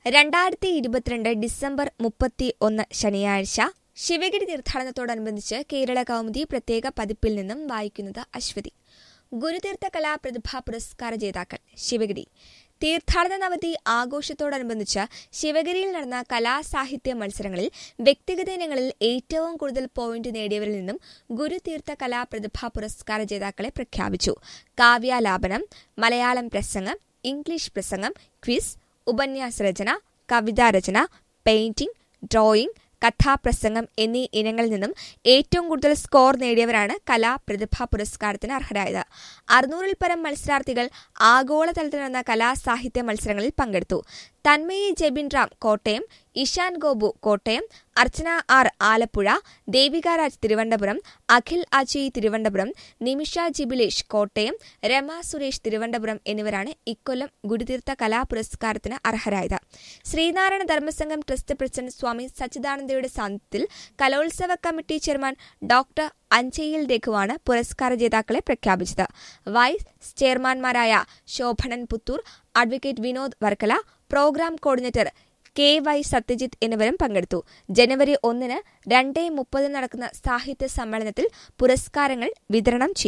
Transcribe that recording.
രണ്ടായിരത്തി ഇരുപത്തിരണ്ട് ഡിസംബർ മുപ്പത്തി ഒന്ന് ശനിയാഴ്ച ശിവഗിരി തീർത്ഥാടനത്തോടനുബന്ധിച്ച് കേരള കൗമുദി പ്രത്യേക പതിപ്പിൽ നിന്നും വായിക്കുന്നത് അശ്വതി ഗുരുതീർത്ഥ കലാ പ്രതിഭാ പുരസ്കാര ജേതാക്കൾ ശിവഗിരി തീർത്ഥാടന നവതി ആഘോഷത്തോടനുബന്ധിച്ച് ശിവഗിരിയിൽ നടന്ന കലാസാഹിത്യ മത്സരങ്ങളിൽ വ്യക്തിഗത ഇനങ്ങളിൽ ഏറ്റവും കൂടുതൽ പോയിന്റ് നേടിയവരിൽ നിന്നും ഗുരുതീർത്ഥ കലാ പ്രതിഭാ പുരസ്കാര ജേതാക്കളെ പ്രഖ്യാപിച്ചു കാവ്യാലാപനം മലയാളം പ്രസംഗം ഇംഗ്ലീഷ് പ്രസംഗം ക്വിസ് ഉപന്യാസ രചന കവിതാരചന പെയിന്റിംഗ് ഡ്രോയിംഗ് കഥാപ്രസംഗം എന്നീ ഇനങ്ങളിൽ നിന്നും ഏറ്റവും കൂടുതൽ സ്കോർ നേടിയവരാണ് കലാ പ്രതിഭാ പുരസ്കാരത്തിന് അർഹരായത് അറുന്നൂറിൽ പരം മത്സരാർത്ഥികൾ ആഗോളതലത്തിൽ നടന്ന കലാസാഹിത്യ മത്സരങ്ങളിൽ പങ്കെടുത്തു തന്മയി ജെബിൻ റാം കോട്ടയം ഇഷാൻ ഗോപു കോട്ടയം അർച്ചന ആർ ആലപ്പുഴ ദേവിക രാജ് തിരുവനന്തപുരം അഖിൽ അജയ് തിരുവനന്തപുരം നിമിഷ ജിബിലേഷ് കോട്ടയം രമ സുരേഷ് തിരുവനന്തപുരം എന്നിവരാണ് ഇക്കൊല്ലം ഗുരുതീർത്ഥ കലാ പുരസ്കാരത്തിന് അർഹരായത് ശ്രീനാരായണ ധർമ്മസംഘം ട്രസ്റ്റ് പ്രസിഡന്റ് സ്വാമി സച്ചിദാനന്ദയുടെ സാന്നിധ്യത്തിൽ കലോത്സവ കമ്മിറ്റി ചെയർമാൻ ഡോക്ടർ അഞ്ചയിൽ രഘുവാണ് പുരസ്കാര ജേതാക്കളെ പ്രഖ്യാപിച്ചത് വൈസ് ചെയർമാൻമാരായ Shobhanan Puthur advocate Vinod Varkala programme coordinator K Y Satyajit എന്നിവരും പങ്കെടുത്തു ജനുവരി ഒന്നിന് രണ്ടേ മുപ്പതിന് നടക്കുന്ന സാഹിത്യ സമ്മേളനത്തിൽ പുരസ്കാരങ്ങൾ വിതരണം ചെയ്യും